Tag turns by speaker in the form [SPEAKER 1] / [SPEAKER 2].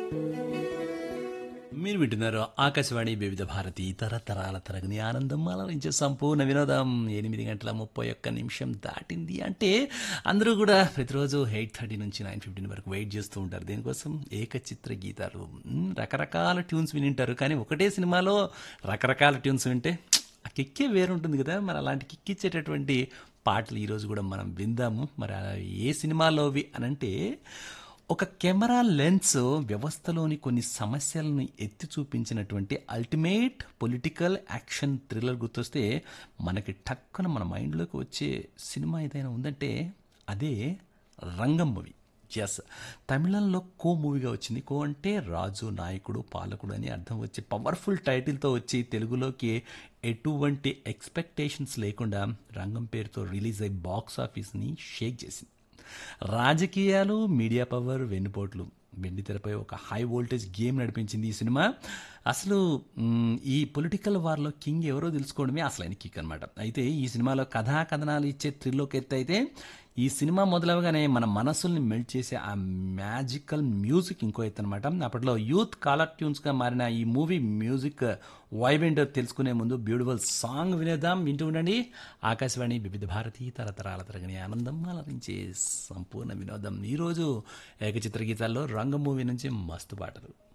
[SPEAKER 1] మీరు వింటున్నారు ఆకాశవాణి వివిధ భారతి తరతరాల తరగని ఆనందం అలరించే సంపూర్ణ వినోదం ఎనిమిది గంటల ముప్పై ఒక్క నిమిషం దాటింది అంటే అందరూ కూడా ప్రతిరోజు ఎయిట్ థర్టీ నుంచి నైన్ ఫిఫ్టీన్ వరకు వెయిట్ చేస్తూ ఉంటారు దేనికోసం ఏకచిత్ర గీతాలు మ్, రకరకాల ట్యూన్స్ వినింటారు కానీ ఒకటే సినిమాలో రకరకాల ట్యూన్స్ వింటే ఆ కిక్కే వేరుంటుంది కదా మరి అలాంటి కిక్కిచ్చేటటువంటి పాటలు ఈరోజు కూడా మనం విందాము మరి అలా ఏ సినిమాలోవి అనంటే ఒక కెమెరా లెన్స్ వ్యవస్థలోని కొన్ని సమస్యలను ఎత్తి చూపించినటువంటి అల్టిమేట్ పొలిటికల్ యాక్షన్ థ్రిల్లర్ గుర్తొస్తే మనకి టక్కున మన మైండ్లోకి వచ్చే సినిమా ఏదైనా ఉందంటే అదే రంగం మూవీ ఎస్ తమిళంలో కో మూవీగా వచ్చింది కో అంటే రాజు నాయకుడు పాలకుడు అని అర్థం వచ్చి పవర్ఫుల్ టైటిల్తో వచ్చి తెలుగులోకి ఎటువంటి ఎక్స్పెక్టేషన్స్ లేకుండా రంగం పేరుతో రిలీజ్ అయ్యి బాక్స్ ఆఫీస్ని షేక్ చేసింది రాజకీయాలు మీడియా పవర్ వెన్నుపోట్లు వెండి తెరపై ఒక హై వోల్టేజ్ గేమ్ నడిపించింది ఈ సినిమా అసలు మ్, ఈ పొలిటికల్ వార్లో కింగ్ ఎవరో తెలుసుకోవడమే అసలైన కిక్ అనమాట అయితే ఈ సినిమాలో కథా కథనాలు ఇచ్చే థ్రిల్లోకి ఎత్తి అయితే ఈ సినిమా మొదలవగానే మన మనసుల్ని మెల్ట్ చేసే ఆ మ్యాజికల్ మ్యూజిక్ ఇంకో ఎత్తు అనమాట అప్పట్లో యూత్ కాలర్ ట్యూన్స్గా మారిన ఈ మూవీ మ్యూజిక్ వైబ్ ఏంటో తెలుసుకునే ముందు బ్యూటిఫుల్ సాంగ్ వినేద్దాం వింటూ ఉండండి ఆకాశవాణి వివిధ భారతి తరతరాల తరగని ఆనందం అలరించే సంపూర్ణ వినోదం ఈరోజు ఏకచిత్ర గీతాల్లో రంగ మూవీ నుంచి మస్తు పాటలు